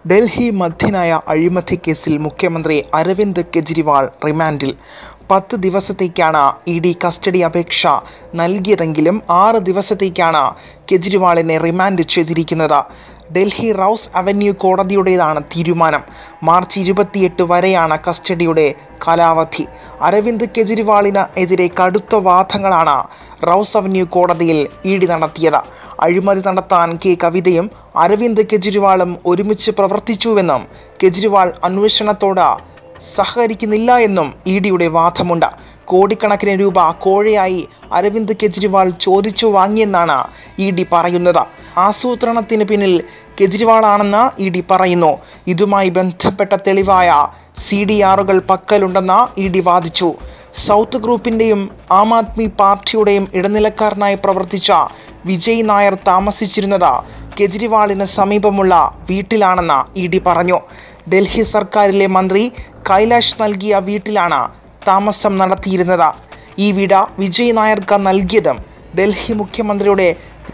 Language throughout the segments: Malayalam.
ഡൽഹി മധ്യനായ അഴിമതി കേസിൽ മുഖ്യമന്ത്രി അരവിന്ദ് കെജ്രിവാൾ റിമാൻഡിൽ പത്ത് ദിവസത്തേക്കാണ് ഇ ഡി കസ്റ്റഡി അപേക്ഷ നൽകിയതെങ്കിലും ആറ് ദിവസത്തേക്കാണ് കെജ്രിവാളിനെ റിമാൻഡ് ചെയ്തിരിക്കുന്നത് ഡൽഹി റൌസ് അവന്യൂ കോടതിയുടേതാണ് തീരുമാനം മാർച്ച് ഇരുപത്തിയെട്ട് വരെയാണ് കസ്റ്റഡിയുടെ കാലാവധി അരവിന്ദ് കെജ്രിവാളിന് എതിരെ കടുത്ത വാദങ്ങളാണ് റൌസ് അവന്യൂ കോടതിയിൽ ഇ ഡി നടത്തിയത് അഴിമതി നടത്താൻ കെ കവിതയും അരവിന്ദ് കെജ്രിവാളും ഒരുമിച്ച് പ്രവർത്തിച്ചുവെന്നും കെജ്രിവാൾ അന്വേഷണത്തോട് സഹകരിക്കുന്നില്ല എന്നും ഇ ഡിയുടെ വാദമുണ്ട് കോടിക്കണക്കിന് രൂപ കോഴയായി അരവിന്ദ് കെജ്രിവാൾ ചോദിച്ചു വാങ്ങിയെന്നാണ് ഇ ഡി പറയുന്നത് ആസൂത്രണത്തിന് പിന്നിൽ കെജ്രിവാളാണെന്ന് ഇ ഡി പറയുന്നു ഇതുമായി ബന്ധപ്പെട്ട തെളിവായ സി ഡി ആറുകൾ പക്കലുണ്ടെന്ന് ഇ ഡി വാദിച്ചു സൗത്ത് ഗ്രൂപ്പിൻ്റെയും ആം ആദ്മി പാർട്ടിയുടെയും ഇടനിലക്കാരനായി പ്രവർത്തിച്ച വിജയ് നായർ താമസിച്ചിരുന്നത് കെജ്രിവാളിന് സമീപമുള്ള വീട്ടിലാണെന്ന് ഇ ഡി പറഞ്ഞു ഡൽഹി സർക്കാരിലെ മന്ത്രി കൈലാഷ് നൽകിയ വീട്ടിലാണ് താമസം നടത്തിയിരുന്നത് ഈ വീട് വിജയ് നായർക്ക് നൽകിയതും ഡൽഹി മുഖ്യമന്ത്രിയുടെ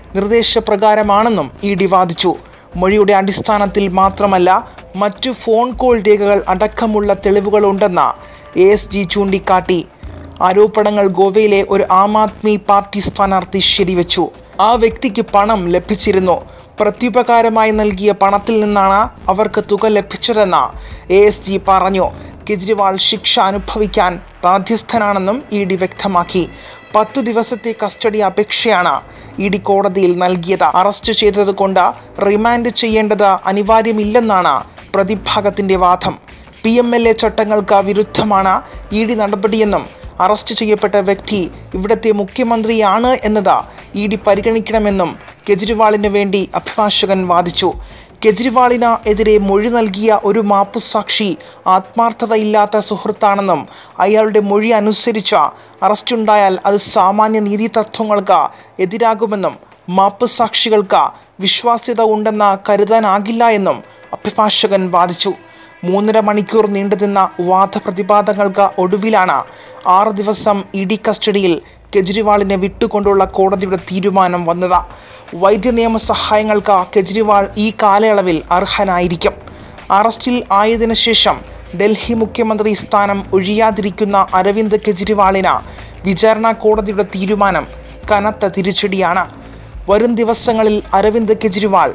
നിർദ്ദേശപ്രകാരമാണെന്നും ഇ ഡി വാദിച്ചു മൊഴിയുടെ അടിസ്ഥാനത്തിൽ മാത്രമല്ല മറ്റു ഫോൺ കോൾ രേഖകൾ അടക്കമുള്ള തെളിവുകളുണ്ടെന്ന് എ എസ് ജി ചൂണ്ടിക്കാട്ടി ആരോപണങ്ങൾ ഗോവയിലെ ഒരു ആം ആദ്മി പാർട്ടി സ്ഥാനാർത്ഥി ശരിവെച്ചു ആ വ്യക്തിക്ക് പണം ലഭിച്ചിരുന്നു പ്രത്യുപകാരമായി നൽകിയ പണത്തിൽ നിന്നാണ് അവർക്ക് തുക ലഭിച്ചതെന്ന് എ എസ് ജി പറഞ്ഞു കെജ്രിവാൾ ശിക്ഷ അനുഭവിക്കാൻ ബാധ്യസ്ഥനാണെന്നും ഇ ഡി വ്യക്തമാക്കി പത്തു ദിവസത്തെ കസ്റ്റഡി അപേക്ഷയാണ് ഇ ഡി കോടതിയിൽ നൽകിയത് അറസ്റ്റ് ചെയ്തതുകൊണ്ട് റിമാൻഡ് ചെയ്യേണ്ടത് അനിവാര്യമില്ലെന്നാണ് പ്രതിഭാഗത്തിന്റെ വാദം പി എം എൽ എ ചട്ടങ്ങൾക്ക് വിരുദ്ധമാണ് ഇ ഡി നടപടിയെന്നും അറസ്റ്റ് ചെയ്യപ്പെട്ട വ്യക്തി ഇവിടുത്തെ മുഖ്യമന്ത്രിയാണ് എന്നത് ഇ ഡി പരിഗണിക്കണമെന്നും കെജ്രിവാളിന് വേണ്ടി അഭിഭാഷകൻ വാദിച്ചു കെജ്രിവാളിന് എതിരെ മൊഴി നൽകിയ ഒരു മാപ്പുസാക്ഷി ആത്മാർത്ഥതയില്ലാത്ത സുഹൃത്താണെന്നും അയാളുടെ മൊഴി അനുസരിച്ച് അറസ്റ്റുണ്ടായാൽ അത് സാമാന്യ നീതി തത്വങ്ങൾക്ക് എതിരാകുമെന്നും മാപ്പുസാക്ഷികൾക്ക് വിശ്വാസ്യത ഉണ്ടെന്ന് കരുതാനാകില്ല എന്നും അഭിഭാഷകൻ വാദിച്ചു മൂന്നര മണിക്കൂർ നീണ്ടുനിന്ന വാദപ്രതിവാദങ്ങൾക്ക് ഒടുവിലാണ് ആറ് ദിവസം ഇ ഡി കസ്റ്റഡിയിൽ കെജ്രിവാളിനെ വിട്ടുകൊണ്ടുള്ള കോടതിയുടെ തീരുമാനം വന്നത് വൈദ്യ നിയമ സഹായങ്ങൾക്ക് കെജ്രിവാൾ ഈ കാലയളവിൽ അർഹനായിരിക്കും അറസ്റ്റിൽ ആയതിനു ശേഷം ഡൽഹി മുഖ്യമന്ത്രി സ്ഥാനം ഒഴിയാതിരിക്കുന്ന അരവിന്ദ് കെജ്രിവാളിന് വിചാരണ കോടതിയുടെ തീരുമാനം കനത്ത തിരിച്ചടിയാണ് വരും ദിവസങ്ങളിൽ അരവിന്ദ് കെജ്രിവാൾ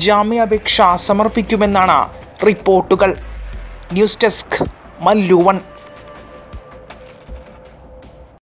ജാമ്യാപേക്ഷ സമർപ്പിക്കുമെന്നാണ് റിപ്പോർട്ടുകൾ ന്യൂസ് ഡെസ്ക് മല്ലു വൺ